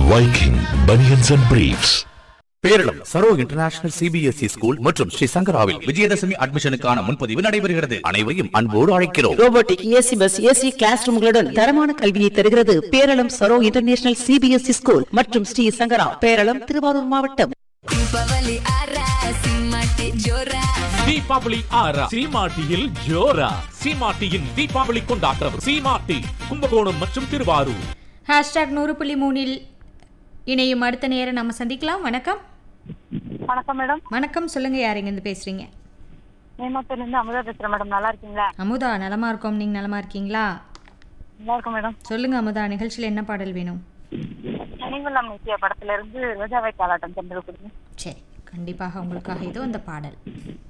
Viking Bunions and Briefs. Peralam Saro international CBSE school மற்றும் ஸ்ரீ சங்கராவில் விஜயதசமி அட்மிஷனுக்கான முன்பதிவு நடைபெறுகிறது அனைவரையும் அன்போடு அழைக்கிறோம் robotic AC bus AC class ரூம்களுடன் தரமான கல்வியை தருகிறது Peralam Saro international CBSE school மற்றும் ஸ்ரீ சங்கரா பேரளம் திருவாரூர் மாவட்டம் ದೀಪಾವಳಿ ಆರ ಸಿಂಹಕ್ಕೆ ಜೋರ தீபாவளி ஆறா சீமாட்டியில் ஜோரா சீமாட்டியின் தீபாவளி கொண்டாட்டம் சீமாட்டி கும்பகோணம் மற்றும் திருவாரூர் ஹேஷ்டாக் நூறு புள்ளி மூணில் இணையும் அடுத்த நேரம் நம்ம சந்திக்கலாம் வணக்கம் வணக்கம் மேடம் வணக்கம் சொல்லுங்க யார் இருந்து பேசுறீங்க நேமத்தில இருந்து அமுதா பேசுறேன் மேடம் நல்லா இருக்கீங்களா அமுதா நலமா இருக்கோம் நீங்க நலமா இருக்கீங்களா நல்லா இருக்கும் மேடம் சொல்லுங்க அமுதா நிகழ்ச்சியில் என்ன பாடல் வேணும் நினைவுலாம் நித்யா படத்துல இருந்து ரோஜாவை காலாட்டம் சென்று கொடுங்க சரி கண்டிப்பாக உங்களுக்காக இதோ அந்த பாடல்